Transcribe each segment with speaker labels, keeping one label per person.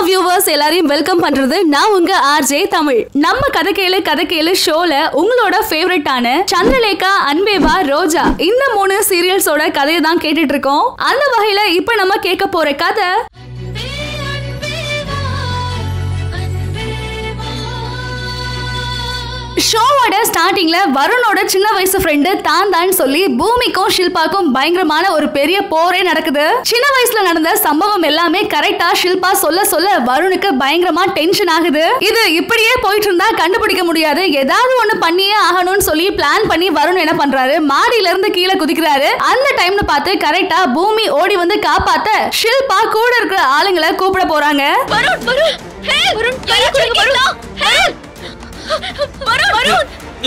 Speaker 1: viewers எல்லாரையும் welcome பண்றது நான் உங்க ஆர்ஜே தமிழ் நம்ம கதை கேளு கதை கேளு ஷோல உங்களோட ஃபேவரட்டான சந்திரலேகா அன்பேவா ரோஜா இந்த மூணு சீரியல்ஸோட கதையை தான் கேட்டுட்டு இருக்கோம் அந்த வகையில இப்ப நம்ம கேட்க போற கதை ஷோவோட ஸ்டார்டிங்ல வருணோட சின்ன வயசு ஃப்ரெண்டு தான் தான் சொல்லி பூமிக்கும் ஷில்பாக்கும் பயங்கரமான ஒரு பெரிய போரே நடக்குது சின்ன வயசுல நடந்த சம்பவம் எல்லாமே கரெக்டா ஷில்பா சொல்ல சொல்ல வருணுக்கு பயங்கரமா டென்ஷன் ஆகுது இது இப்படியே போயிட்டு இருந்தா கண்டுபிடிக்க முடியாது ஏதாவது ஒண்ணு பண்ணியே ஆகணும்னு சொல்லி பிளான் பண்ணி வருண் என்ன பண்றாரு மாடியில இருந்து கீழே குதிக்கிறாரு அந்த டைம்ல பார்த்து கரெக்டா பூமி ஓடி வந்து காப்பாத்த ஷில்பா கூட இருக்கிற ஆளுங்களை கூப்பிட போறாங்க
Speaker 2: வருண் வருண் ஹே வருண் யாராச்சும் வருண் ஹே வருண் வருண்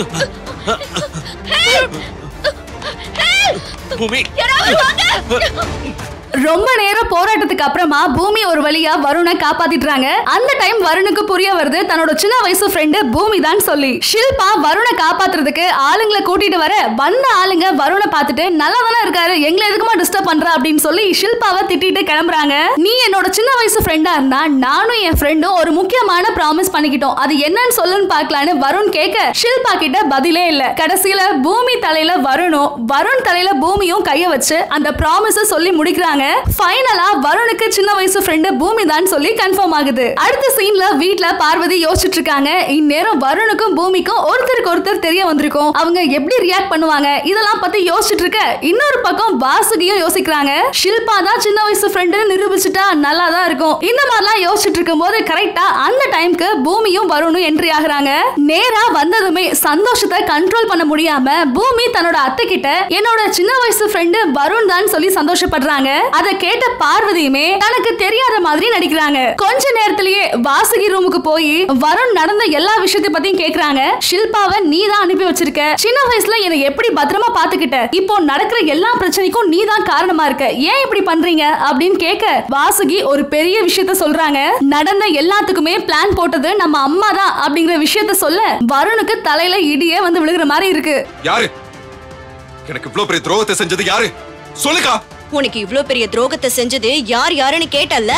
Speaker 2: ஹே ஹே
Speaker 3: பூமி
Speaker 2: யாராவது வாங்க
Speaker 1: ரொம்ப நேரம் போராட்டத்துக்கு அப்புறமா பூமி ஒரு வழியா வருணை காப்பாத்திடுறாங்க அந்த டைம் வருணுக்கு புரிய வருது தன்னோட சின்ன வயசு ஃப்ரெண்டு பூமி தான் சொல்லி ஷில்பா வருணை காப்பாத்துறதுக்கு ஆளுங்களை கூட்டிட்டு வர வந்த ஆளுங்க வருணை பார்த்துட்டு நல்லா தானே இருக்காரு எங்களை எதுக்குமா டிஸ்டர்ப் பண்ற அப்படின்னு சொல்லி ஷில்பாவை திட்டிட்டு கிளம்புறாங்க நீ என்னோட சின்ன வயசு ஃப்ரெண்டா இருந்தா நானும் என் ஃப்ரெண்டும் ஒரு முக்கியமான ப்ராமிஸ் பண்ணிக்கிட்டோம் அது என்னன்னு சொல்லுன்னு பார்க்கலான்னு வருண் கேட்க ஷில்பா கிட்ட பதிலே இல்ல கடைசியில பூமி தலையில வருணும் வருண் தலையில பூமியும் கைய வச்சு அந்த ப்ராமிஸ சொல்லி முடிக்கிறாங்க ஃபைனலா வருணுக்கு சின்ன வயசு ஃப்ரெண்டு பூமி தான் சொல்லி கன்ஃபார்ம் ஆகுது அடுத்த சீன்ல வீட்ல பார்வதி யோசிச்சுட்டு இருக்காங்க இந்நேரம் வருணுக்கும் பூமிக்கும் ஒருத்தருக்கு ஒருத்தர் தெரிய வந்திருக்கும் அவங்க எப்படி ரியாக்ட் பண்ணுவாங்க இதெல்லாம் பத்தி யோசிச்சுட்டு இருக்க இன்னொரு பக்கம் வாசுகியும் யோசிக்கிறாங்க ஷில்பா தான் சின்ன வயசு ஃப்ரெண்டு நிரூபிச்சுட்டா நல்லா தான் இருக்கும் இந்த மாதிரிலாம் யோசிச்சுட்டு இருக்கும்போது கரெக்டா அந்த டைம்க்கு பூமியும் வருணும் என்ட்ரி ஆகுறாங்க நேரா வந்ததுமே சந்தோஷத்தை கண்ட்ரோல் பண்ண முடியாம பூமி தன்னோட அத்தை கிட்ட என்னோட சின்ன வயசு ஃப்ரெண்டு வருண் தான் சொல்லி சந்தோஷப்படுறாங்க அதை கேட்ட பார்வதியுமே தனக்கு தெரியாத மாதிரி நடிக்கிறாங்க கொஞ்ச நேரத்திலேயே வாசுகி ரூமுக்கு போய் வருண் நடந்த எல்லா விஷயத்தை பத்தியும் கேக்குறாங்க ஷில்பாவை நீ தான் அனுப்பி வச்சிருக்க சின்ன வயசுல என்னை எப்படி பத்திரமா பாத்துக்கிட்ட இப்போ நடக்கிற எல்லா பிரச்சனைக்கும் நீ தான் காரணமா இருக்க ஏன் இப்படி பண்றீங்க அப்படின்னு கேட்க வாசுகி ஒரு பெரிய விஷயத்த சொல்றாங்க நடந்த எல்லாத்துக்குமே பிளான் போட்டது நம்ம அம்மா தான் அப்படிங்கிற விஷயத்த சொல்ல வருணுக்கு தலையில இடியே வந்து விழுகிற மாதிரி இருக்கு
Speaker 3: யாரு எனக்கு இவ்வளவு பெரிய துரோகத்தை செஞ்சது யாரு சொல்லுக்கா
Speaker 2: உனக்கு இவ்ளோ பெரிய துரோகத்தை செஞ்சது யார் யாருன்னு கேட்டல்ல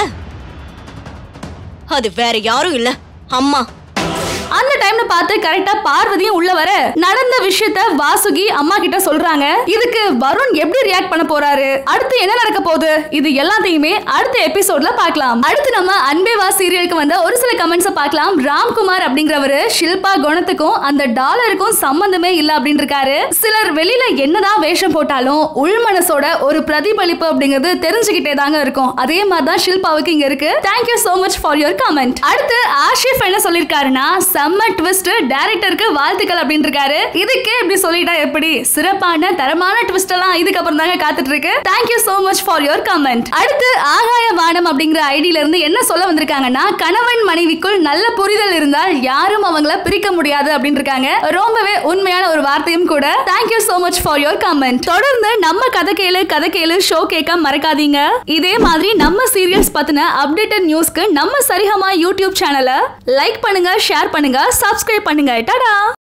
Speaker 2: அது வேற யாரும் இல்ல அம்மா
Speaker 1: அந்த டைம்ல பார்த்து கரெக்டா பார்வதியும் உள்ள வர நடந்த விஷயத்த வாசுகி அம்மா கிட்ட சொல்றாங்க இதுக்கு வருண் எப்படி ரியாக்ட் பண்ண போறாரு அடுத்து என்ன நடக்க போகுது இது எல்லாத்தையுமே அடுத்த எபிசோட்ல பார்க்கலாம் அடுத்து நம்ம அன்பேவா சீரியலுக்கு வந்த ஒரு சில கமெண்ட்ஸ் பார்க்கலாம் ராம்குமார் அப்படிங்கிறவரு ஷில்பா குணத்துக்கும் அந்த டாலருக்கும் சம்பந்தமே இல்ல அப்படின்னு இருக்காரு சிலர் வெளியில என்னதான் வேஷம் போட்டாலும் உள் மனசோட ஒரு பிரதிபலிப்பு அப்படிங்கிறது தெரிஞ்சுக்கிட்டே தாங்க இருக்கும் அதே மாதிரி தான் ஷில்பாவுக்கு இங்க இருக்கு thank you so much for your comment அடுத்து ஆஷிஃப் என்ன சொல்லிருக்காருன்னா செம்ம ட்விஸ்ட் டைரக்டருக்கு வாழ்த்துக்கள் அப்படின்னு இருக்காரு இதுக்கே இப்படி சொல்லிட்டா எப்படி சிறப்பான தரமான ட்விஸ்ட் எல்லாம் இதுக்கப்புறம் தாங்க காத்துட்டு இருக்கு thank you so much for your comment அடுத்து ஆகாய வானம் அப்படிங்கிற ஐடியில இருந்து என்ன சொல்ல வந்திருக்காங்கன்னா கணவன் மனைவிக்குள் நல்ல புரிதல் இருந்தால் யாரும் அவங்கள பிரிக்க முடியாது அப்படின்னு இருக்காங்க ரொம்பவே உண்மையான ஒரு வார்த்தையும் கூட thank you so much for your comment தொடர்ந்து நம்ம கதை கேளு கதை கேளு ஷோ கேட்க மறக்காதீங்க இதே மாதிரி நம்ம சீரியல்ஸ் பத்தின அப்டேட்டட் நியூஸ்க்கு நம்ம சரிகமா யூடியூப் சேனலை லைக் பண்ணுங்க ஷேர் பண்ணுங்க சப்ஸ்கிரைப் பண்ணுங்க டாடா